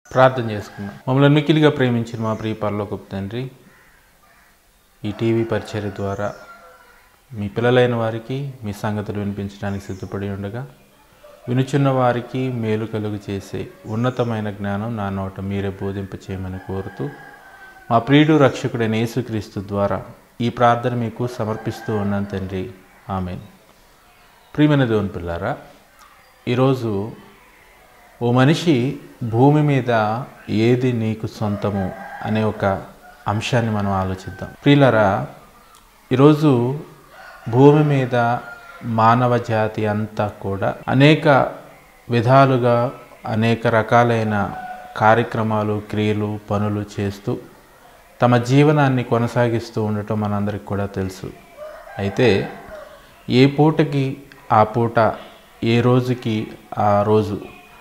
ప్రార్థన చేసుకుందాం మమ్మల్ని మిక్కిలిగా ప్రేమించిన మా ప్రియ పరలోకపు తండ్రి ఈ టీవీ పరిచర్య ద్వారా మీ పిల్లలైన వారికి మీ సంగతులు వినిపించడానికి సిద్ధపడి ఉండగా వినుచున్న వారికి మేలు కలుగు చేసే ఉన్నతమైన జ్ఞానం నా నోట మీరే బోధింప చేయమని కోరుతూ మా ప్రియుడు రక్షకుడైన యేసుక్రీస్తు ద్వారా ఈ ప్రార్థన మీకు సమర్పిస్తూ ఉన్నాను తండ్రి ఆమె ప్రియమైన దేవుని పిల్లారా ఈరోజు ఓ మనిషి భూమి మీద ఏది నీకు సొంతము అనే ఒక అంశాన్ని మనం ఆలోచిద్దాం ప్రియులరా ఈరోజు భూమి మీద మానవ జాతి అంతా కూడా అనేక విధాలుగా అనేక రకాలైన కార్యక్రమాలు క్రియలు పనులు చేస్తూ తమ జీవనాన్ని కొనసాగిస్తూ ఉండటం మనందరికి కూడా తెలుసు అయితే ఏ పూటకి ఆ పూట ఏ రోజుకి ఆ రోజు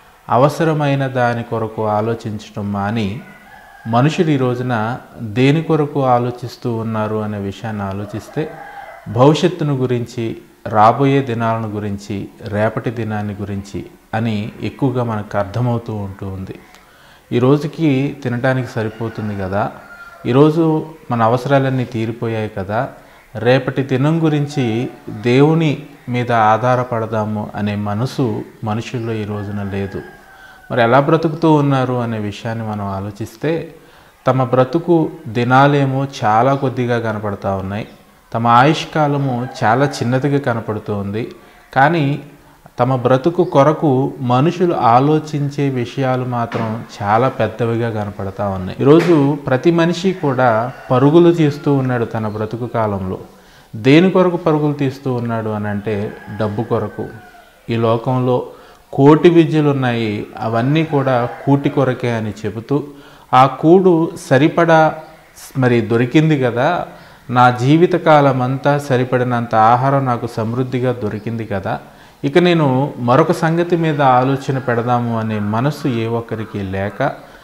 అవసరమైన దాని కొరకు ఆలోచించడం మాని మనుషులు ఈ రోజున దేని కొరకు ఆలోచిస్తూ ఉన్నారు అనే విషయాన్ని ఆలోచిస్తే భవిష్యత్తును గురించి రాబోయే దినాలను గురించి రేపటి దినాన్ని గురించి అని ఎక్కువగా మనకు అర్థమవుతూ ఉంటూ ఉంది ఈ రోజుకి తినడానికి సరిపోతుంది కదా ఈరోజు మన అవసరాలన్నీ తీరిపోయాయి కదా రేపటి దినం గురించి దేవుని మీద ఆధారపడదాము అనే మనసు మనుషుల్లో ఈ రోజున లేదు మరి ఎలా బ్రతుకుతూ ఉన్నారు అనే విషయాన్ని మనం ఆలోచిస్తే తమ బ్రతుకు దినాలేమో చాలా కొద్దిగా కనపడతా ఉన్నాయి తమ ఆయుష్కాలము చాలా చిన్నదిగా కనపడుతూ ఉంది కానీ తమ బ్రతుకు కొరకు మనుషులు ఆలోచించే విషయాలు మాత్రం చాలా పెద్దవిగా కనపడతా ఉన్నాయి ఈరోజు ప్రతి మనిషి కూడా పరుగులు తీస్తూ ఉన్నాడు తన బ్రతుకు కాలంలో దేని కొరకు పరుగులు తీస్తూ ఉన్నాడు అని అంటే డబ్బు కొరకు ఈ లోకంలో కోటి విద్యలు ఉన్నాయి అవన్నీ కూడా కూటి కొరకే అని చెబుతూ ఆ కూడు సరిపడా మరి దొరికింది కదా నా జీవితకాలం అంతా సరిపడినంత ఆహారం నాకు సమృద్ధిగా దొరికింది కదా ఇక నేను మరొక సంగతి మీద ఆలోచన పెడదాము అనే మనసు ఏ ఒక్కరికి లేక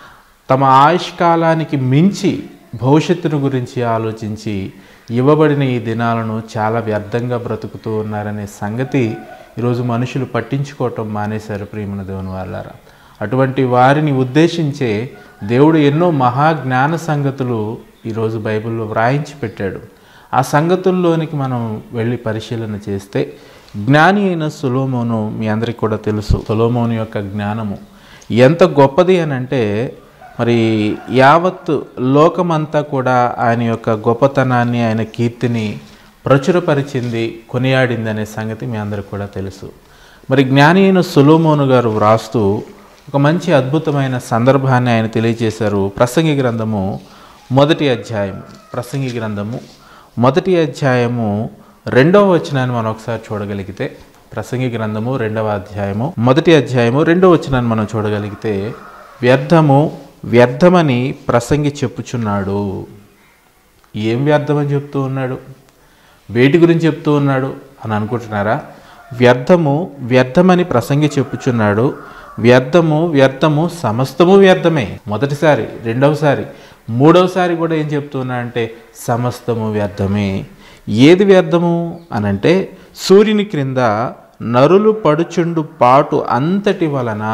తమ ఆయుష్కాలానికి మించి భవిష్యత్తును గురించి ఆలోచించి ఇవ్వబడిన ఈ దినాలను చాలా వ్యర్థంగా బ్రతుకుతూ ఉన్నారనే సంగతి ఈరోజు మనుషులు పట్టించుకోవటం మానేశారు ప్రియమైన దేవుని వాళ్ళారా అటువంటి వారిని ఉద్దేశించే దేవుడు ఎన్నో మహాజ్ఞాన సంగతులు ఈరోజు బైబిల్లో వ్రాయించి పెట్టాడు ఆ సంగతుల్లోనికి మనం వెళ్ళి పరిశీలన చేస్తే జ్ఞాని అయిన సులోమోను మీ అందరికీ కూడా తెలుసు సులోమోను యొక్క జ్ఞానము ఎంత గొప్పది అని అంటే మరి యావత్ లోకమంతా కూడా ఆయన యొక్క గొప్పతనాన్ని ఆయన కీర్తిని ప్రచురపరిచింది కొనియాడింది అనే సంగతి మీ అందరికి కూడా తెలుసు మరి జ్ఞాని అయిన సులోమోను గారు వ్రాస్తూ ఒక మంచి అద్భుతమైన సందర్భాన్ని ఆయన తెలియజేశారు ప్రసంగి గ్రంథము మొదటి అధ్యాయం ప్రసంగి గ్రంథము మొదటి అధ్యాయము రెండవ వచనాన్ని మనం ఒకసారి చూడగలిగితే ప్రసంగి గ్రంథము రెండవ అధ్యాయము మొదటి అధ్యాయము రెండవ వచనాన్ని మనం చూడగలిగితే వ్యర్థము వ్యర్థమని ప్రసంగి చెప్పుచున్నాడు ఏం వ్యర్థమని చెప్తూ ఉన్నాడు వేటి గురించి చెప్తూ ఉన్నాడు అని అనుకుంటున్నారా వ్యర్థము వ్యర్థమని ప్రసంగి చెప్పుచున్నాడు వ్యర్థము వ్యర్థము సమస్తము వ్యర్థమే మొదటిసారి రెండవసారి మూడవసారి కూడా ఏం చెప్తున్నా అంటే సమస్తము వ్యర్థమే ఏది వ్యర్థము అనంటే సూర్యుని క్రింద నరులు పడుచుండు పాటు అంతటి వలన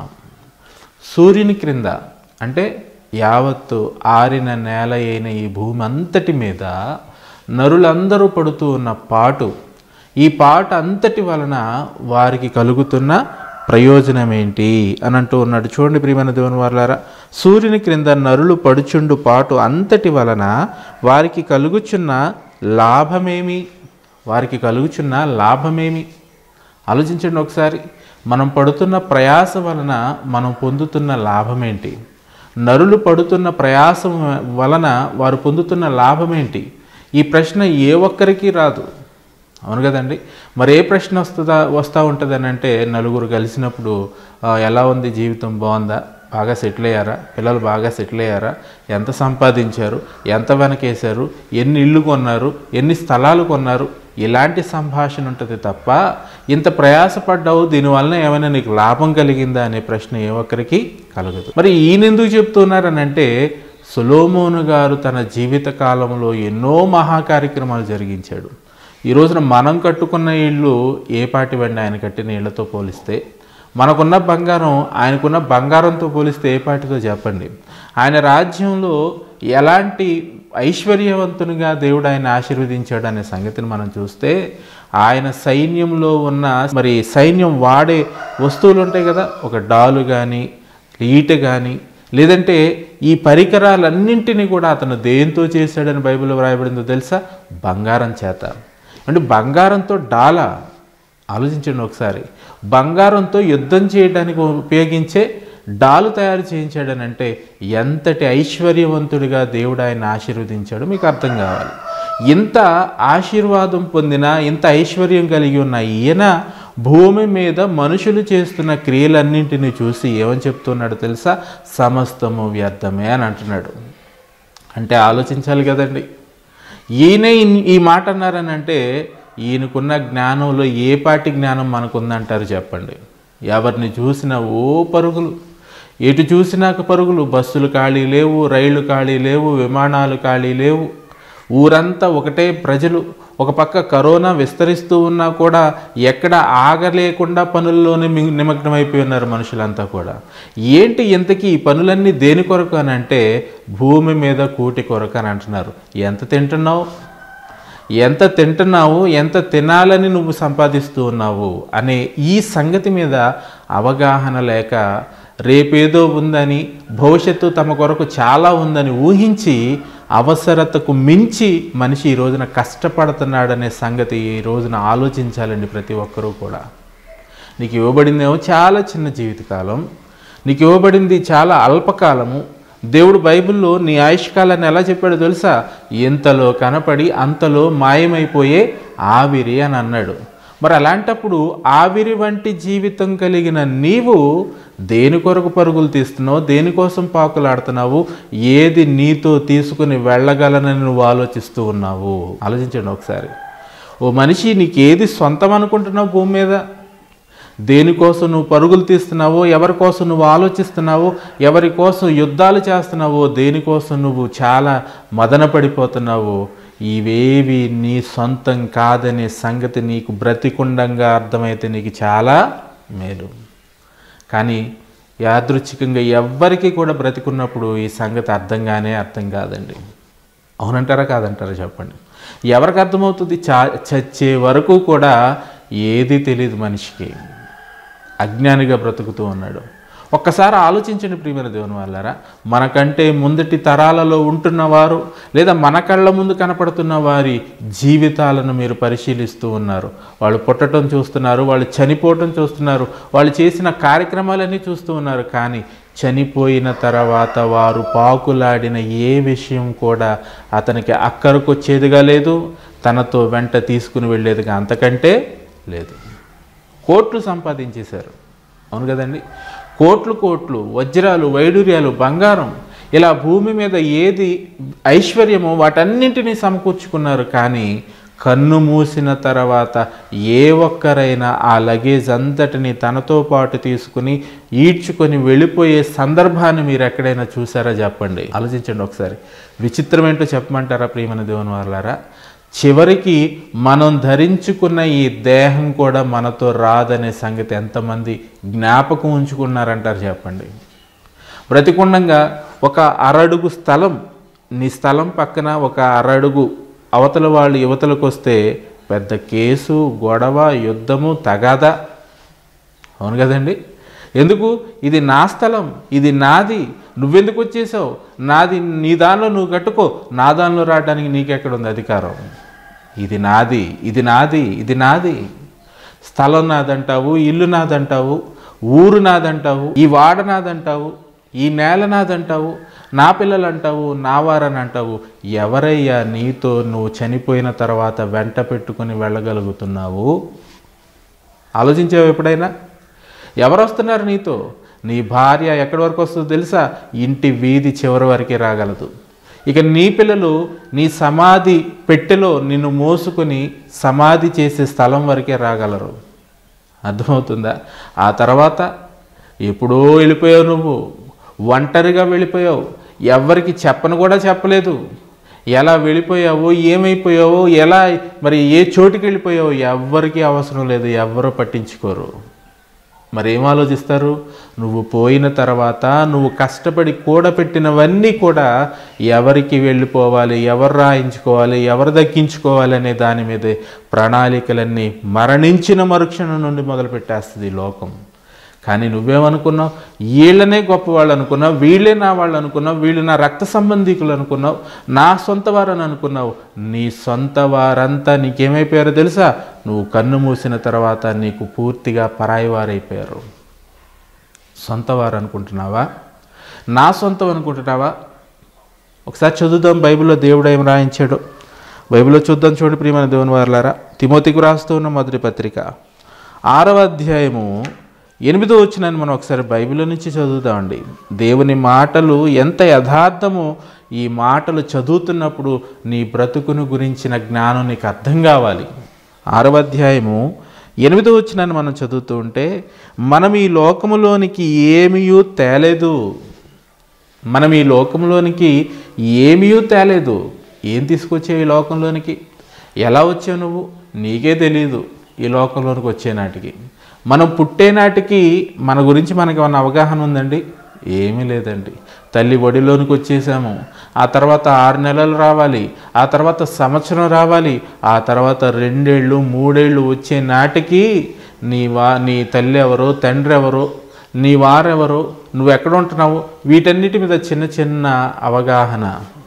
సూర్యుని క్రింద అంటే యావత్తు ఆరిన నేల అయిన ఈ భూమి అంతటి మీద నరులందరూ పడుతూ ఉన్న పాటు ఈ పాట అంతటి వలన వారికి కలుగుతున్న ప్రయోజనం ఏంటి అని అంటూ ఉన్నాడు చూడండి ప్రియమైన దేవుని వారులారా సూర్యుని క్రింద నరులు పడుచుండు పాటు అంతటి వలన వారికి కలుగుచున్న లాభమేమి వారికి కలుగుచున్న లాభమేమి ఆలోచించండి ఒకసారి మనం పడుతున్న ప్రయాస వలన మనం పొందుతున్న లాభం ఏంటి నరులు పడుతున్న ప్రయాసం వలన వారు పొందుతున్న లాభం ఏంటి ఈ ప్రశ్న ఏ ఒక్కరికి రాదు అవును కదండి మరి ఏ ప్రశ్న వస్తుందా వస్తూ ఉంటుంది అని అంటే నలుగురు కలిసినప్పుడు "ఆ, ఎలా ఉంది జీవితం బాగుందా బాగా సెటిల్ అయ్యారా పిల్లలు బాగా సెటిల్ అయ్యారా ఎంత సంపాదించారు ఎంత వెనకేశారు ఎన్ని ఇళ్ళు కొన్నారు ఎన్ని స్థలాలు కొన్నారు ఇలాంటి సంభాషణ ఉంటుంది తప్ప ఇంత ప్రయాసపడ్డావు దీనివల్ల ఏమైనా నీకు లాభం కలిగిందా అనే ప్రశ్న ఏ ఒక్కరికి కలగదు మరి ఈయన ఎందుకు చెప్తున్నారనంటే సులోమోను గారు తన జీవిత కాలంలో ఎన్నో మహా కార్యక్రమాలు జరిగించాడు ఈ రోజున మనం కట్టుకున్న ఇళ్ళు ఏ పాటి వెండి ఆయన కట్టిన ఇళ్లతో పోలిస్తే మనకున్న బంగారం ఆయనకున్న బంగారంతో పోలిస్తే ఏ పాటితో చెప్పండి ఆయన రాజ్యంలో ఎలాంటి ఐశ్వర్యవంతునిగా దేవుడు ఆయన ఆశీర్వదించాడు అనే సంగతిని మనం చూస్తే ఆయన సైన్యంలో ఉన్న మరి సైన్యం వాడే వస్తువులు ఉంటాయి కదా ఒక డాలు కానీ ఈట కానీ లేదంటే ఈ పరికరాలన్నింటినీ కూడా అతను దేంతో చేశాడని బైబిల్లో వ్రాయబడిందో తెలుసా బంగారం చేత అంటే బంగారంతో డాలా ఆలోచించండి ఒకసారి బంగారంతో యుద్ధం చేయడానికి ఉపయోగించే డాలు తయారు చేయించాడని అంటే ఎంతటి ఐశ్వర్యవంతుడిగా దేవుడు ఆయన ఆశీర్వదించాడో మీకు అర్థం కావాలి ఇంత ఆశీర్వాదం పొందిన ఇంత ఐశ్వర్యం కలిగి ఉన్న ఈయన భూమి మీద మనుషులు చేస్తున్న క్రియలన్నింటినీ చూసి ఏమని చెప్తున్నాడు తెలుసా సమస్తము వ్యర్థమే అని అంటున్నాడు అంటే ఆలోచించాలి కదండి ఈయనే ఇన్- ఈ మాట అన్నారని అంటే ఈయనకున్న జ్ఞానంలో ఏ పాటి జ్ఞానం మనకుందంటారు చెప్పండి ఎవరిని చూసినా ఓ పరుగులు ఎటు చూసినాక పరుగులు బస్సులు ఖాళీ లేవు రైళ్లు ఖాళీ లేవు విమానాలు ఖాళీ లేవు ఊరంతా ఒకటే ప్రజలు ఒక పక్క కరోనా విస్తరిస్తూ ఉన్నా కూడా ఎక్కడ ఆగలేకుండా పనుల్లోనే మి- నిమగ్నమైపోయి ఉన్నారు మనుషులంతా కూడా ఏంటి ఇంతకీ ఈ పనులన్నీ దేని కొరకు అని అంటే భూమి మీద కూటి కొరకు అని అంటున్నారు ఎంత తింటున్నావు ఎంత తింటున్నావు ఎంత తినాలని నువ్వు సంపాదిస్తూ ఉన్నావు అనే ఈ సంగతి మీద అవగాహన లేక రేపేదో ఉందని భవిష్యత్తు తమ కొరకు చాలా ఉందని ఊహించి అవసరతకు మించి మనిషి ఈ రోజున కష్టపడుతున్నాడనే సంగతి ఈ రోజున ఆలోచించాలండి ప్రతి ఒక్కరూ కూడా నీకు ఇవ్వబడిందేమో చాలా చిన్న జీవితకాలం నీకు ఇవ్వబడింది చాలా అల్పకాలము దేవుడు బైబిల్లో నీ ఆయుష్కాలాన్ని ఎలా చెప్పాడో తెలుసా ఇంతలో కనపడి అంతలో మాయమైపోయే ఆవిరి అని అన్నాడు మరి అలాంటప్పుడు ఆవిరి వంటి జీవితం కలిగిన నీవు దేని కొరకు పరుగులు తీస్తున్నావు దేనికోసం పాకులాడుతున్నావు ఏది నీతో తీసుకుని వెళ్ళగలనని నువ్వు ఆలోచిస్తూ ఉన్నావు ఆలోచించండి ఒకసారి ఓ మనిషి నీకేది సొంతం అనుకుంటున్నావు భూమి మీద దేనికోసం నువ్వు పరుగులు తీస్తున్నావో ఎవరి కోసం నువ్వు ఆలోచిస్తున్నావో ఎవరి కోసం యుద్ధాలు చేస్తున్నావో దేనికోసం నువ్వు చాలా మదన పడిపోతున్నావో ఇవేవి నీ సొంతం కాదనే సంగతి నీకు బ్రతికుండంగా అర్థమైతే నీకు చాలా మేలు కానీ యాదృచ్ఛికంగా ఎవ్వరికీ కూడా బ్రతికున్నప్పుడు ఈ సంగతి అర్థంగానే అర్థం కాదండి అవునంటారా కాదంటారా చెప్పండి ఎవరికి అర్థమవుతుంది చా చచ్చే వరకు కూడా ఏది తెలియదు మనిషికి అజ్ఞానిగా బ్రతుకుతూ ఉన్నాడు ఒక్కసారి ఆలోచించండి ప్రియమైన దేవుని వాళ్ళారా మనకంటే ముందటి తరాలలో ఉంటున్నవారు లేదా మన కళ్ళ ముందు కనపడుతున్న వారి జీవితాలను మీరు పరిశీలిస్తూ ఉన్నారు వాళ్ళు పుట్టడం చూస్తున్నారు వాళ్ళు చనిపోవటం చూస్తున్నారు వాళ్ళు చేసిన కార్యక్రమాలన్నీ చూస్తూ ఉన్నారు కానీ చనిపోయిన తర్వాత వారు పాకులాడిన ఏ విషయం కూడా అతనికి అక్కరకు వచ్చేదిగా లేదు తనతో వెంట తీసుకుని వెళ్ళేదిగా అంతకంటే లేదు కోట్లు సంపాదించేశారు అవును కదండి కోట్లు కోట్లు వజ్రాలు వైడూర్యాలు బంగారం ఇలా భూమి మీద ఏది ఐశ్వర్యమో వాటన్నింటినీ సమకూర్చుకున్నారు కానీ కన్ను మూసిన తర్వాత ఏ ఒక్కరైనా ఆ లగేజ్ అంతటిని తనతో పాటు తీసుకుని ఈడ్చుకొని వెళ్ళిపోయే సందర్భాన్ని మీరు ఎక్కడైనా చూసారా చెప్పండి ఆలోచించండి ఒకసారి విచిత్రం ఏంటో చెప్పమంటారా ప్రియమైన దేవుని వాళ్ళారా చివరికి మనం ధరించుకున్న ఈ దేహం కూడా మనతో రాదనే సంగతి ఎంతమంది జ్ఞాపకం ఉంచుకున్నారంటారు చెప్పండి బ్రతికుండంగా ఒక అరడుగు స్థలం నీ స్థలం పక్కన ఒక అరడుగు అవతల వాళ్ళు యువతలకు వస్తే పెద్ద కేసు గొడవ యుద్ధము తగాదా అవును కదండి ఎందుకు ఇది నా స్థలం ఇది నాది నువ్వెందుకు వచ్చేసావు నాది నీ దానిలో నువ్వు కట్టుకో నా దానిలో రావడానికి నీకెక్కడ ఉంది అధికారం ఇది నాది ఇది నాది ఇది నాది స్థలం నాదంటావు ఇల్లు నాదంటావు ఊరు నాదంటావు ఈ వాడ నాదంటావు ఈ నేల నాదంటావు నా పిల్లలు అంటావు నా వారని అంటావు ఎవరయ్యా నీతో నువ్వు చనిపోయిన తర్వాత వెంట పెట్టుకుని వెళ్ళగలుగుతున్నావు ఆలోచించావు ఎప్పుడైనా ఎవరు వస్తున్నారు నీతో నీ భార్య ఎక్కడి వరకు వస్తుందో తెలుసా ఇంటి వీధి చివరి వరకే రాగలదు ఇక నీ పిల్లలు నీ సమాధి పెట్టెలో నిన్ను మోసుకొని సమాధి చేసే స్థలం వరకే రాగలరు అర్థమవుతుందా ఆ తర్వాత ఎప్పుడో వెళ్ళిపోయావు నువ్వు ఒంటరిగా వెళ్ళిపోయావు ఎవరికి చెప్పను కూడా చెప్పలేదు ఎలా వెళ్ళిపోయావో ఏమైపోయావో ఎలా మరి ఏ చోటుకి వెళ్ళిపోయావో ఎవ్వరికీ అవసరం లేదు ఎవ్వరూ పట్టించుకోరు మరి ఏం ఆలోచిస్తారు నువ్వు పోయిన తర్వాత నువ్వు కష్టపడి కూడబెట్టినవన్నీ కూడా ఎవరికి వెళ్ళిపోవాలి ఎవరు రాయించుకోవాలి ఎవరు దక్కించుకోవాలి అనే దాని మీదే ప్రణాళికలన్నీ మరణించిన మరుక్షణం నుండి మొదలుపెట్టేస్తుంది ఈ లోకం కానీ నువ్వేమనుకున్నావు వీళ్ళనే గొప్పవాళ్ళు అనుకున్నావు వీళ్ళే నా వాళ్ళు అనుకున్నావు వీళ్ళు నా రక్త సంబంధికులు అనుకున్నావు నా సొంత వారని అనుకున్నావు నీ సొంత వారంతా నీకేమైపోయారో తెలుసా నువ్వు కన్ను మూసిన తర్వాత నీకు పూర్తిగా పరాయి వారైపోయారు సొంత వారు అనుకుంటున్నావా నా సొంతం అనుకుంటున్నావా ఒకసారి చదువుదాం బైబిల్లో దేవుడు ఏం రాయించాడు బైబిల్లో చూద్దాం చూడండి ప్రియమైన దేవుని వారులారా తిమోతికి రాస్తూ ఉన్న మొదటి పత్రిక ఆరవ అధ్యాయము ఎనిమిదో వచ్చినాన్ని మనం ఒకసారి బైబిల్ నుంచి చదువుతామండి దేవుని మాటలు ఎంత యథార్థమో ఈ మాటలు చదువుతున్నప్పుడు నీ బ్రతుకును గురించిన జ్ఞానం నీకు అర్థం కావాలి ఆరవ అధ్యాయము ఎనిమిదో వచ్చినాన్ని మనం చదువుతూ ఉంటే మనం ఈ లోకములోనికి ఏమీయూ తేలేదు మనం ఈ లోకంలోనికి ఏమీ తేలేదు ఏం తీసుకొచ్చావు ఈ లోకంలోనికి ఎలా వచ్చావు నువ్వు నీకే తెలియదు ఈ లోకంలోనికి వచ్చే నాటికి మనం పుట్టే నాటికి మన గురించి మనకి ఏమన్నా అవగాహన ఉందండి ఏమీ లేదండి తల్లి ఒడిలోనికి వచ్చేసాము ఆ తర్వాత ఆరు నెలలు రావాలి ఆ తర్వాత సంవత్సరం రావాలి ఆ తర్వాత రెండేళ్ళు మూడేళ్ళు వచ్చే నాటికి నీ వా నీ తల్లి ఎవరో తండ్రి ఎవరో నీ వారెవరో నువ్వు ఎక్కడ ఉంటున్నావు వీటన్నిటి మీద చిన్న చిన్న అవగాహన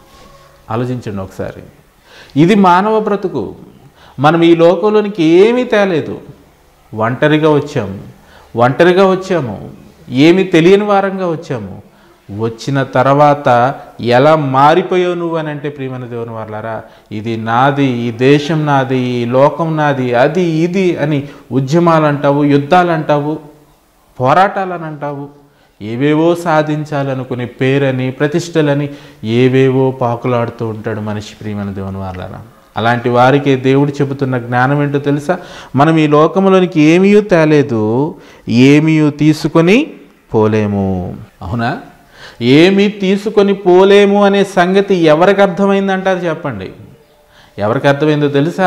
ఆలోచించండి ఒకసారి ఇది మానవ బ్రతుకు మనం ఈ లోకంలోనికి ఏమీ తేలేదు ఒంటరిగా వచ్చాము ఒంటరిగా వచ్చాము ఏమీ తెలియని వారంగా వచ్చాము వచ్చిన తర్వాత ఎలా మారిపోయావు నువ్వు అని అంటే ప్రియమైన దేవుని వాళ్ళారా ఇది నాది ఈ దేశం నాది ఈ లోకం నాది అది ఇది అని ఉద్యమాలు అంటావు యుద్ధాలు అంటావు పోరాటాలని అంటావు ఏవేవో సాధించాలనుకునే పేరని ప్రతిష్టలని ఏవేవో పాకులాడుతూ ఉంటాడు మనిషి ప్రియమైన దేవుని వాళ్ళరా అలాంటి వారికి దేవుడు చెబుతున్న జ్ఞానం ఏంటో తెలుసా మనం ఈ లోకంలోనికి ఏమీ తేలేదు ఏమీ తీసుకొని పోలేము అవునా ఏమీ తీసుకొని పోలేము అనే సంగతి ఎవరికి అర్థమైందంటారు చెప్పండి ఎవరికి అర్థమైందో తెలుసా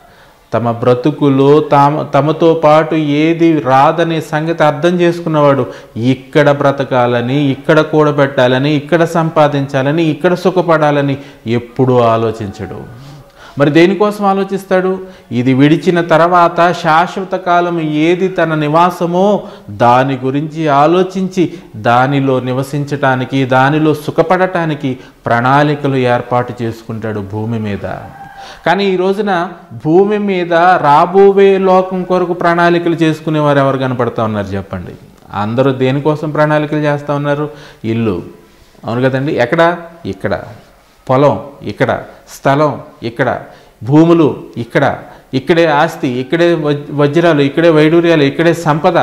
తమ బ్రతుకులో తామ తమతో పాటు ఏది రాదనే సంగతి అర్థం చేసుకున్నవాడు ఇక్కడ బ్రతకాలని ఇక్కడ కూడబెట్టాలని ఇక్కడ సంపాదించాలని ఇక్కడ సుఖపడాలని ఎప్పుడూ ఆలోచించడు మరి దేనికోసం ఆలోచిస్తాడు ఇది విడిచిన తర్వాత శాశ్వత కాలం ఏది తన నివాసమో దాని గురించి ఆలోచించి దానిలో నివసించటానికి దానిలో సుఖపడటానికి ప్రణాళికలు ఏర్పాటు చేసుకుంటాడు భూమి మీద కానీ ఈ రోజున భూమి మీద రాబోయే లోకం కొరకు ప్రణాళికలు చేసుకునేవారు ఎవరు కనపడతా ఉన్నారు చెప్పండి అందరూ దేనికోసం ప్రణాళికలు చేస్తూ ఉన్నారు ఇల్లు అవును కదండి ఎక్కడ ఇక్కడ పొలం ఇక్కడ స్థలం ఇక్కడ భూములు ఇక్కడ ఇక్కడే ఆస్తి ఇక్కడే వజ్- వజ్రాలు ఇక్కడే వైడూర్యాలు ఇక్కడే సంపద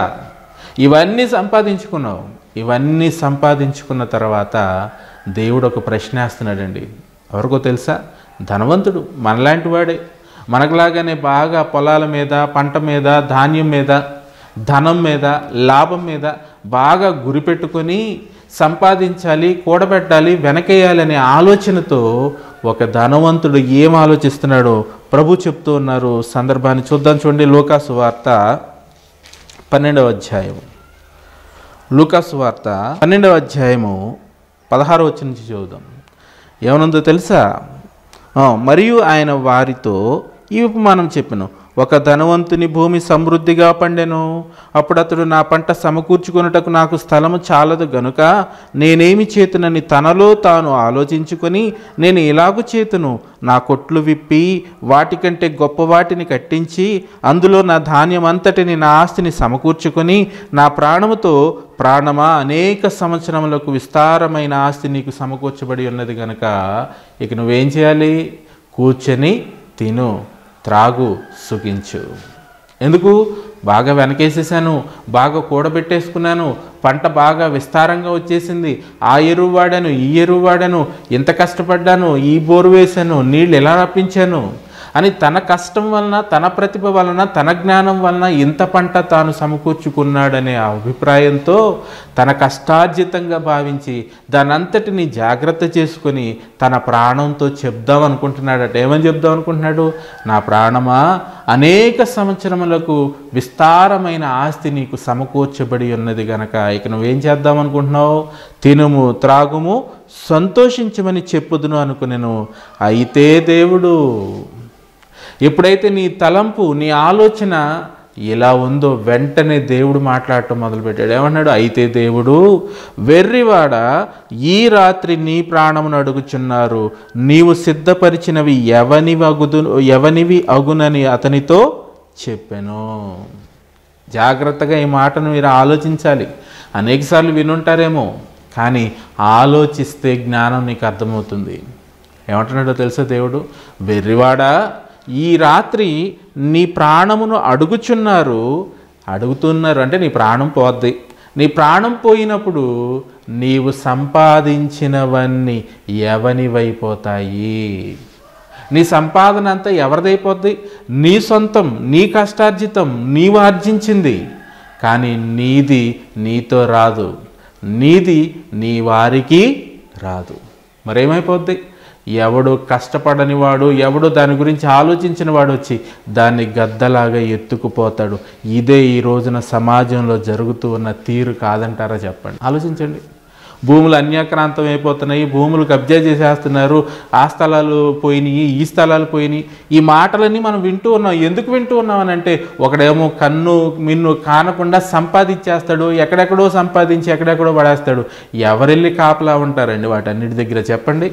ఇవన్నీ సంపాదించుకున్నావు ఇవన్నీ సంపాదించుకున్న తర్వాత దేవుడు ఒక ప్రశ్న వేస్తున్నాడండి ఎవరికో తెలుసా ధనవంతుడు మనలాంటి వాడే మనకులాగానే బాగా పొలాల మీద పంట మీద ధాన్యం మీద ధనం మీద లాభం మీద బాగా గురిపెట్టుకొని సంపాదించాలి కూడబెట్టాలి వెనకేయాలనే ఆలోచనతో ఒక ధనవంతుడు ఏం ఆలోచిస్తున్నాడో ప్రభు చెప్తూ ఉన్నారు సందర్భాన్ని చూద్దాం చూడండి లోకాసు వార్త పన్నెండవ అధ్యాయం లూకాసు వార్త పన్నెండవ అధ్యాయము పదహారవ వచ్చి నుంచి చూద్దాం ఏమనుందో తెలుసా ఆ, మరియు ఆయన వారితో ఈ ఉపమానం చెప్పెను ఒక ధనవంతుని భూమి సమృద్ధిగా పండెను అప్పుడు అతడు నా పంట సమకూర్చుకొనుటకు నాకు స్థలము చాలదు గనుక నేనేమి చేతునని తనలో తాను ఆలోచించుకొని నేను ఇలాగు చేతును నా కొట్లు విప్పి వాటికంటే గొప్ప వాటిని కట్టించి అందులో నా ధాన్యం అంతటిని నా ఆస్తిని సమకూర్చుకొని నా ప్రాణముతో ప్రాణమా అనేక సంవత్సరములకు విస్తారమైన ఆస్తి నీకు సమకూర్చబడి ఉన్నది గనుక ఇక నువ్వేం చేయాలి కూర్చొని తిను త్రాగు సుఖించు ఎందుకు బాగా వెనకేసేసాను బాగా కూడబెట్టేసుకున్నాను పంట బాగా విస్తారంగా వచ్చేసింది ఆ ఎరువు వాడాను ఈ ఎరువు వాడాను ఇంత కష్టపడ్డాను ఈ బోరు వేశాను నీళ్ళు ఎలా రప్పించాను అని తన కష్టం వలన తన ప్రతిభ వలన తన జ్ఞానం వలన ఇంత పంట తాను సమకూర్చుకున్నాడనే ఆ అభిప్రాయంతో తన కష్టార్జితంగా భావించి దానంతటిని జాగ్రత్త చేసుకొని తన ప్రాణంతో చెప్దాం అనుకుంటున్నాడట ఏమని చెప్దాం అనుకుంటున్నాడు నా ప్రాణమా అనేక సంవత్సరములకు విస్తారమైన ఆస్తి నీకు సమకూర్చబడి ఉన్నది గనక ఇక నువ్వేం చేద్దాం అనుకుంటున్నావు తినుము త్రాగుము సంతోషించమని చెప్పుదును అనుకునేను అయితే దేవుడు ఎప్పుడైతే నీ తలంపు నీ ఆలోచన ఎలా ఉందో వెంటనే దేవుడు మాట్లాడటం మొదలుపెట్టాడు ఏమన్నాడు అయితే దేవుడు వెర్రివాడ ఈ రాత్రి నీ ప్రాణమును అడుగుచున్నారు నీవు సిద్ధపరిచినవి ఎవనివి అగుదు ఎవనివి అగునని అతనితో చెప్పాను జాగ్రత్తగా ఈ మాటను మీరు ఆలోచించాలి అనేకసార్లు వినుంటారేమో కానీ ఆలోచిస్తే జ్ఞానం నీకు అర్థమవుతుంది ఏమంటున్నాడో తెలుసా దేవుడు వెర్రివాడా ఈ రాత్రి నీ ప్రాణమును అడుగుచున్నారు అడుగుతున్నారు అంటే నీ ప్రాణం పోద్ది నీ ప్రాణం పోయినప్పుడు నీవు సంపాదించినవన్నీ ఎవనివైపోతాయి నీ సంపాదన అంతా ఎవరిదైపోద్ది నీ సొంతం నీ కష్టార్జితం నీవు ఆర్జించింది కానీ నీది నీతో రాదు నీది నీ వారికి రాదు మరేమైపోద్ది ఎవడు కష్టపడని వాడు ఎవడు దాని గురించి ఆలోచించిన వాడు వచ్చి దాన్ని గద్దలాగా ఎత్తుకుపోతాడు ఇదే ఈ రోజున సమాజంలో జరుగుతూ ఉన్న తీరు కాదంటారా చెప్పండి ఆలోచించండి భూములు అన్యాక్రాంతం అయిపోతున్నాయి భూములు కబ్జా చేసేస్తున్నారు ఆ స్థలాలు పోయినాయి ఈ స్థలాలు పోయినాయి ఈ మాటలన్నీ మనం వింటూ ఉన్నాం ఎందుకు వింటూ ఉన్నాం అని అంటే ఒకడేమో కన్ను మిన్ను కానకుండా సంపాదించేస్తాడు ఎక్కడెక్కడో సంపాదించి ఎక్కడెక్కడో పడేస్తాడు ఎవరెళ్ళి కాపలా ఉంటారండి వాటన్నిటి దగ్గర చెప్పండి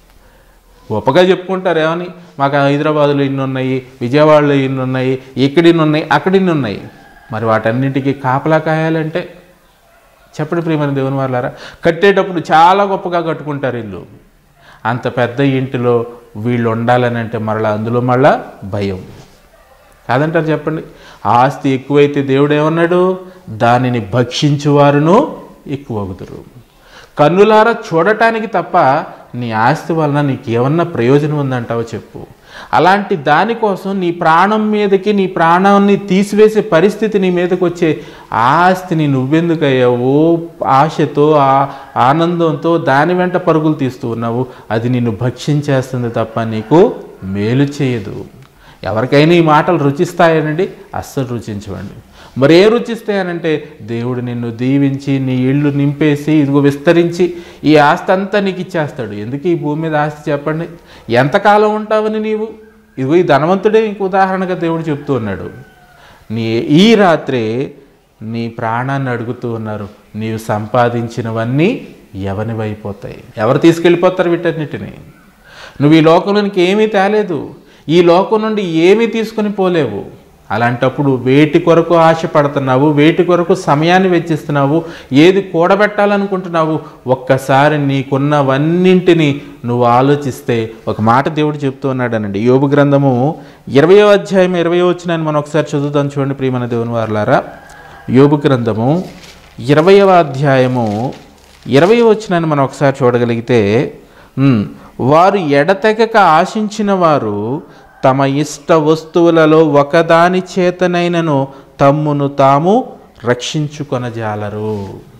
గొప్పగా చెప్పుకుంటారు ఏమని మాకు హైదరాబాద్లో ఇన్ని ఉన్నాయి విజయవాడలో ఇన్ని ఉన్నాయి ఇక్కడ ఇన్ని ఉన్నాయి అక్కడ ఇన్ని ఉన్నాయి మరి వాటన్నిటికీ కాపలా కాయాలంటే చెప్పండి ప్రియమైన దేవుని వాళ్ళారా కట్టేటప్పుడు చాలా గొప్పగా కట్టుకుంటారు ఇల్లు అంత పెద్ద ఇంటిలో వీళ్ళు ఉండాలని అంటే మరలా అందులో మళ్ళా భయం కాదంటారు చెప్పండి ఆస్తి ఎక్కువైతే దేవుడు ఏమన్నాడు దానిని భక్షించువారును ఎక్కువ అవుతురు కన్నులారా చూడటానికి తప్ప నీ ఆస్తి వలన నీకు ఏమన్నా ప్రయోజనం ఉందంటావో చెప్పు అలాంటి దానికోసం నీ ప్రాణం మీదకి నీ ప్రాణాన్ని తీసివేసే పరిస్థితి నీ మీదకి వచ్చే ఆ ఆస్తిని నువ్వెందుకు అయ్యావు ఆశతో ఆ ఆనందంతో దాని వెంట పరుగులు తీస్తూ ఉన్నావు అది నిన్ను భక్షించేస్తుంది తప్ప నీకు మేలు చేయదు ఎవరికైనా ఈ మాటలు రుచిస్తాయనండి అస్సలు రుచించవండి మరి ఏ రుచిస్తాయనంటే దేవుడు నిన్ను దీవించి నీ ఇళ్ళు నింపేసి ఇదిగో విస్తరించి ఈ ఆస్తి అంతా నీకు ఇచ్చేస్తాడు ఎందుకు ఈ భూమి మీద ఆస్తి చెప్పండి ఎంతకాలం ఉంటావని నీవు ఇదిగో ఈ ధనవంతుడే ఇంక ఉదాహరణగా దేవుడు చెప్తూ ఉన్నాడు నీ ఈ రాత్రే నీ ప్రాణాన్ని అడుగుతూ ఉన్నారు నీవు సంపాదించినవన్నీ ఎవనివైపోతాయి ఎవరు తీసుకెళ్ళిపోతారు వీటన్నిటిని నువ్వు ఈ లోకంలోనికి ఏమీ తేలేదు ఈ లోకం నుండి ఏమీ తీసుకొని పోలేవు అలాంటప్పుడు వేటి కొరకు ఆశపడుతున్నావు వేటి కొరకు సమయాన్ని వెచ్చిస్తున్నావు ఏది కూడబెట్టాలనుకుంటున్నావు ఒక్కసారి నీకున్నవన్నింటిని నువ్వు ఆలోచిస్తే ఒక మాట దేవుడు చెప్తూ ఉన్నాడనండి యోబు గ్రంథము ఇరవయో అధ్యాయం ఇరవయో వచ్చిన మనం ఒకసారి చదువుతాం చూడండి ప్రియమైన దేవుని వారులారా యోబు గ్రంథము ఇరవయవ అధ్యాయము ఇరవై వచ్చినాన్ని మనం ఒకసారి చూడగలిగితే ఉమ్, వారు ఎడతెగక ఆశించిన వారు తమ ఇష్ట వస్తువులలో ఒకదాని చేతనైనను తమ్మును తాము రక్షించుకొనజాలరు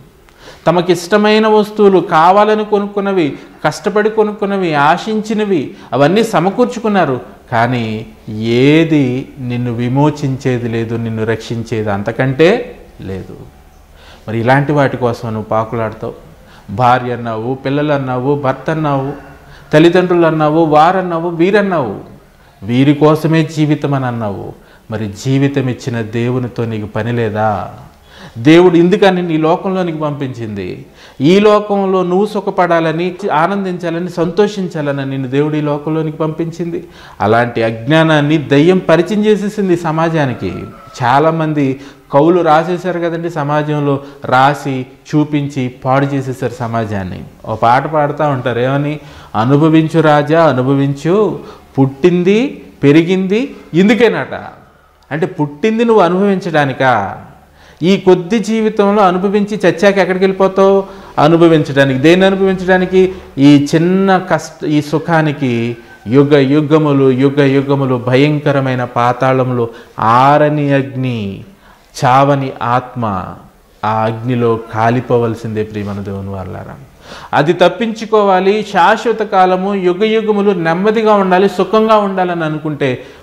తమకిష్టమైన వస్తువులు కావాలని కొనుక్కున్నవి కష్టపడి కొనుక్కున్నవి ఆశించినవి అవన్నీ సమకూర్చుకున్నారు కానీ ఏది నిన్ను విమోచించేది లేదు నిన్ను రక్షించేది అంతకంటే లేదు మరి ఇలాంటి వాటి కోసం నువ్వు పాకులాడతావు భార్య అన్నావు పిల్లలు అన్నావు భర్త అన్నావు తల్లిదండ్రులు అన్నావు వారన్నావు వీరన్నావు వీరి కోసమే జీవితం అని అన్నావు మరి జీవితం ఇచ్చిన దేవునితో నీకు పని లేదా దేవుడు ఇందుకని నీ లోకంలోనికి పంపించింది ఈ లోకంలో నువ్వు సుఖపడాలని ఆనందించాలని సంతోషించాలని నిన్ను దేవుడు ఈ లోకంలోనికి పంపించింది అలాంటి అజ్ఞానాన్ని దయ్యం పరిచయం చేసేసింది సమాజానికి చాలామంది కవులు రాసేశారు కదండి సమాజంలో రాసి చూపించి పాడు చేసేసారు సమాజాన్ని ఓ పాట పాడుతూ ఉంటారు ఏమని అనుభవించు రాజా అనుభవించు పుట్టింది పెరిగింది ఇందుకేనట అంటే పుట్టింది నువ్వు అనుభవించడానికా ఈ కొద్ది జీవితంలో అనుభవించి చచ్చాక ఎక్కడికి వెళ్ళిపోతావు అనుభవించడానికి దేన్ని అనుభవించడానికి ఈ చిన్న కష్ట ఈ సుఖానికి యుగ యుగములు యుగ యుగములు భయంకరమైన పాతాళములు ఆరని అగ్ని చావని ఆత్మ ఆ అగ్నిలో కాలిపోవలసిందే ప్రియమన దేవుని వాళ్ళారా అది తప్పించుకోవాలి శాశ్వత కాలము యుగ యుగములు నెమ్మదిగా ఉండాలి సుఖంగా ఉండాలని అనుకుంటే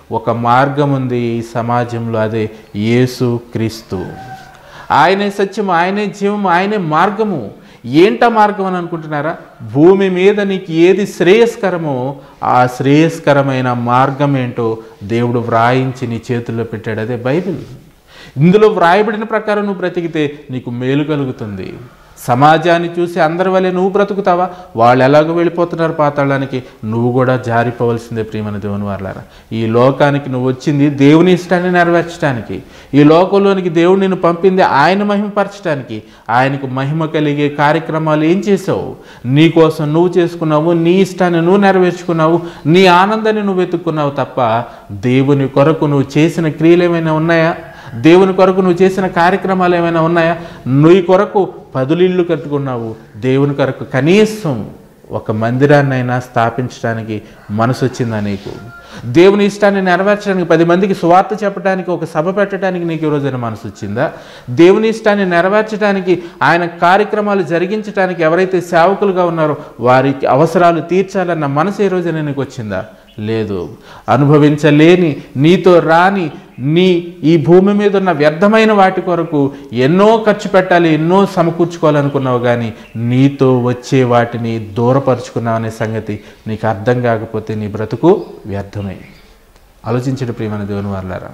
ఒక మార్గం ఉంది ఈ సమాజంలో అదే యేసు క్రీస్తు ఆయనే సత్యం ఆయనే జీవం ఆయనే మార్గము ఏంట మార్గం అని అనుకుంటున్నారా భూమి మీద నీకు ఏది శ్రేయస్కరమో ఆ శ్రేయస్కరమైన మార్గం ఏంటో దేవుడు వ్రాయించి నీ చేతుల్లో పెట్టాడు అదే బైబిల్ ఇందులో వ్రాయబడిన ప్రకారం నువ్వు బ్రతికితే నీకు మేలు కలుగుతుంది సమాజాన్ని చూసి అందరి వల్లే నువ్వు బ్రతుకుతావా వాళ్ళు ఎలాగో వెళ్ళిపోతున్నారు పాతాళానికి నువ్వు కూడా జారిపోవలసిందే ప్రియమైన దేవుని వాళ్ళారా ఈ లోకానికి నువ్వు వచ్చింది దేవుని ఇష్టాన్ని నెరవేర్చడానికి ఈ లోకంలోనికి దేవుడు నిన్ను పంపింది ఆయన మహిమపరచడానికి ఆయనకు మహిమ కలిగే కార్యక్రమాలు ఏం చేసావు నీ కోసం నువ్వు చేసుకున్నావు నీ ఇష్టాన్ని నువ్వు నెరవేర్చుకున్నావు నీ ఆనందాన్ని నువ్వు వెతుక్కున్నావు తప్ప దేవుని కొరకు నువ్వు చేసిన క్రియలు ఏమైనా ఉన్నాయా దేవుని కొరకు నువ్వు చేసిన కార్యక్రమాలు ఏమైనా ఉన్నాయా నీ కొరకు పదులిళ్ళు కట్టుకున్నావు దేవుని కొరకు కనీసం ఒక మందిరాన్నైనా స్థాపించడానికి మనసు వచ్చిందా నీకు దేవుని ఇష్టాన్ని నెరవేర్చడానికి పది మందికి సువార్త చెప్పడానికి ఒక సభ పెట్టడానికి నీకు ఈ రోజైనా మనసు వచ్చిందా దేవుని ఇష్టాన్ని నెరవేర్చడానికి ఆయన కార్యక్రమాలు జరిగించడానికి ఎవరైతే సేవకులుగా ఉన్నారో వారికి అవసరాలు తీర్చాలన్న మనసు ఈ రోజైనా నీకు వచ్చిందా లేదు అనుభవించలేని నీతో రాని నీ ఈ భూమి మీద ఉన్న వ్యర్థమైన వాటి కొరకు ఎన్నో ఖర్చు పెట్టాలి ఎన్నో సమకూర్చుకోవాలనుకున్నావు కానీ నీతో వచ్చే వాటిని దూరపరుచుకున్నావు అనే సంగతి నీకు అర్థం కాకపోతే నీ బ్రతుకు వ్యర్థమే ఆలోచించడం ప్రియమైన దేవుని వాళ్ళారా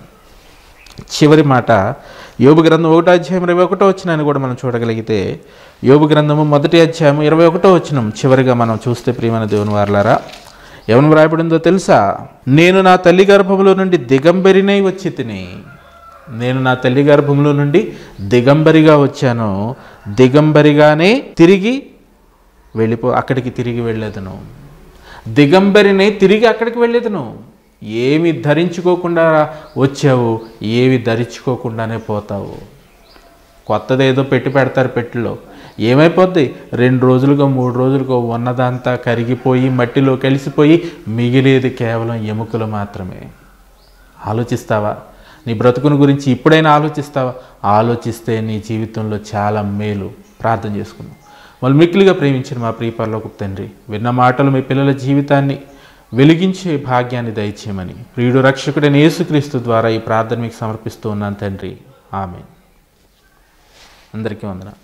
చివరి మాట యోబు గ్రంథం ఒకటో అధ్యాయం ఇరవై ఒకటో వచ్చినాన్ని కూడా మనం చూడగలిగితే యోబు గ్రంథము మొదటి అధ్యాయం ఇరవై ఒకటో వచ్చినం చివరిగా మనం చూస్తే ప్రియమైన దేవుని వారలారా ఏమని వ్రాయబడిందో తెలుసా నేను నా తల్లి గర్భంలో నుండి దిగంబరినై వచ్చి తిని నేను నా తల్లి గర్భంలో నుండి దిగంబరిగా వచ్చాను దిగంబరిగానే తిరిగి వెళ్ళిపో అక్కడికి తిరిగి వెళ్ళేదను దిగంబరిని తిరిగి అక్కడికి వెళ్ళేదను ఏమి ధరించుకోకుండా వచ్చావు ఏవి ధరించుకోకుండానే పోతావు కొత్తదేదో పెట్టి పెడతారు పెట్టిలో ఏమైపోద్ది రెండు రోజులుగా మూడు రోజులుగా ఉన్నదంతా కరిగిపోయి మట్టిలో కలిసిపోయి మిగిలేది కేవలం ఎముకలు మాత్రమే ఆలోచిస్తావా నీ బ్రతుకుని గురించి ఇప్పుడైనా ఆలోచిస్తావా ఆలోచిస్తే నీ జీవితంలో చాలా మేలు ప్రార్థన చేసుకున్నాం వాళ్ళు మిక్కిలిగా ప్రేమించిన మా ప్రియపరలోకి తండ్రి విన్న మాటలు మీ పిల్లల జీవితాన్ని వెలిగించే భాగ్యాన్ని దయచేయమని ప్రియుడు రక్షకుడైన యేసుక్రీస్తు ద్వారా ఈ ప్రార్థన మీకు సమర్పిస్తూ ఉన్నాను తండ్రి ఆమె అందరికీ వందన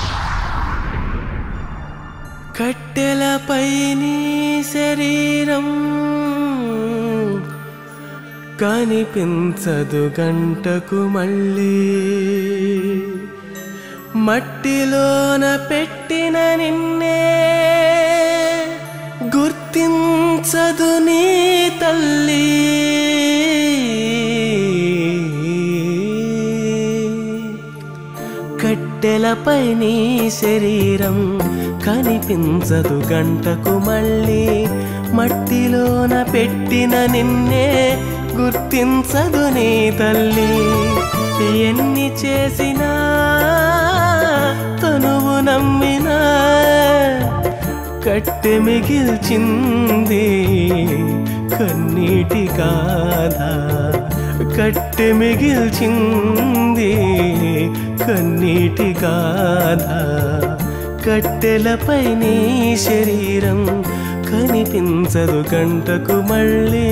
కట్టెలపై నీ శరీరం కనిపించదు గంటకు మళ్ళీ మట్టిలోన పెట్టిన నిన్నే గుర్తించదు నీ తల్లి కట్టెలపై నీ శరీరం కనిపించదు గంటకు మళ్ళీ మట్టిలోన పెట్టిన నిన్నే గుర్తించదు నీ తల్లి ఎన్ని చేసినా తనువు నమ్మినా కట్టె మిగిల్చింది కన్నీటి కాదా కట్టె మిగిల్చింది కన్నీటి గాథ కట్టెలపై నీ శరీరం కనిపించదు గంటకు మళ్ళీ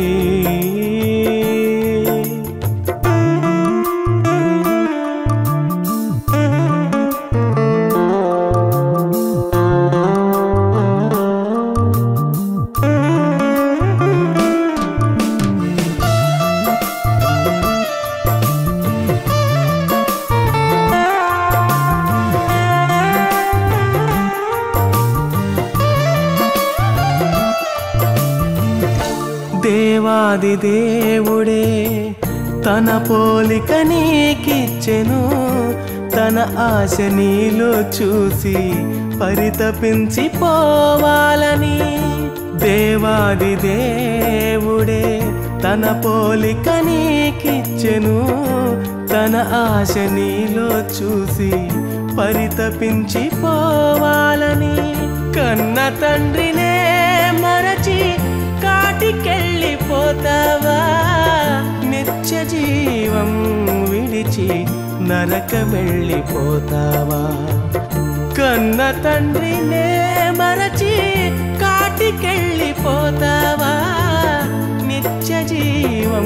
దేవాది దేవుడే తన పోలిక నీకిచ్చెను తన ఆశ నీలో చూసి పరితపించి పోవాలని దేవాది దేవుడే తన పోలిక నీకిచ్చెను తన ఆశ నీలో చూసి పరితపించి పోవాలని కన్న తండ్రినే మరచి కాటికెళ్ళిపోతావా నిత్య జీవం విడిచి నరకమెళ్ళిపోతావా కన్న తండ్రినే మరచి కాటికెళ్ళిపోతావా నిత్య జీవం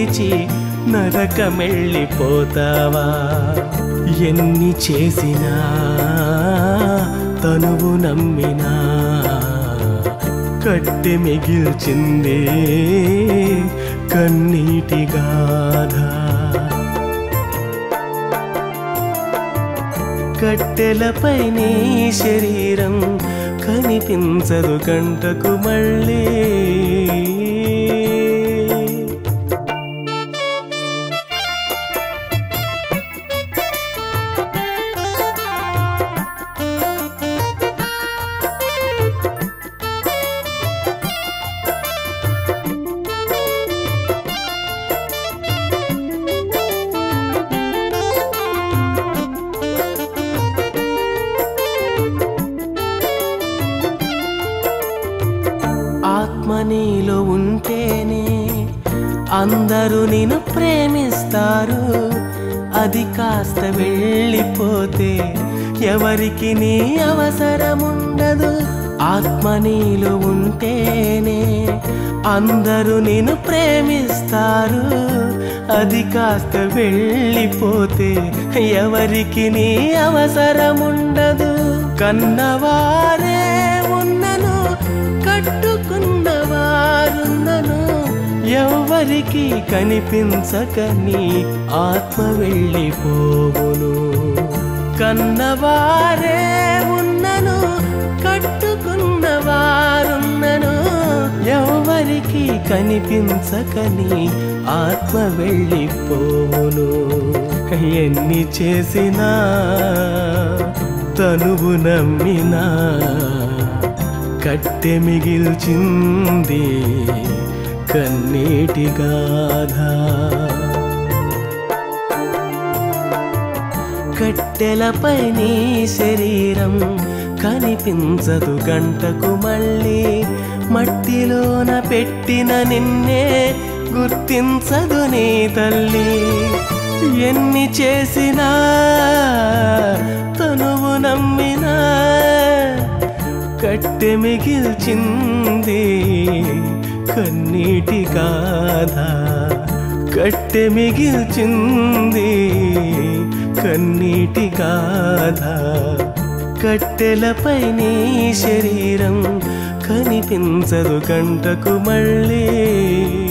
విడిచి నరకమెళ్ళిపోతావా ఎన్ని చేసినా తనువు నమ్మినా కట్టె మిగిల్చిందే కన్నీటి గాథ కట్టెలపై నీ శరీరం కనిపించదు గంటకు మళ్ళీ ఆత్మ నీలో ఉంటేనే అందరూ నిన్ను ప్రేమిస్తారు అది కాస్త వెళ్ళిపోతే ఎవరికి నీ అవసరముండదు ఆత్మ నీలో ఉంటేనే అందరూ నిన్ను ప్రేమిస్తారు అది కాస్త వెళ్ళిపోతే ఎవరికి నీ అవసరముండదు కన్నవారే ఉన్నను కట్టుకున్నవారున్నను ఎవ్వరికి కనిపించకని ఆత్మ వెళ్ళిపోవును కన్నవారే ఉన్నను కట్టుకున్నవారున్నను ఎవ్వరికి కనిపించకని ఆత్మ వెళ్ళిపోవును ఎన్ని చేసినా తనువు నమ్మినా కట్టె మిగిల్చింది కన్నీటి గాథ కట్టెలపై నీ శరీరం కనిపించదు గంటకు మళ్ళీ మట్టిలోన పెట్టిన నిన్నే గుర్తించదు నీ తల్లి ఎన్ని చేసినా తనువు నమ్మినా కట్టె మిగిల్చింది కన్నీటి గాథ కట్టె మిగిల్చింది కన్నీటి గాథ కట్టెలపై నీ శరీరం కనిపించదు గంటకు మళ్ళీ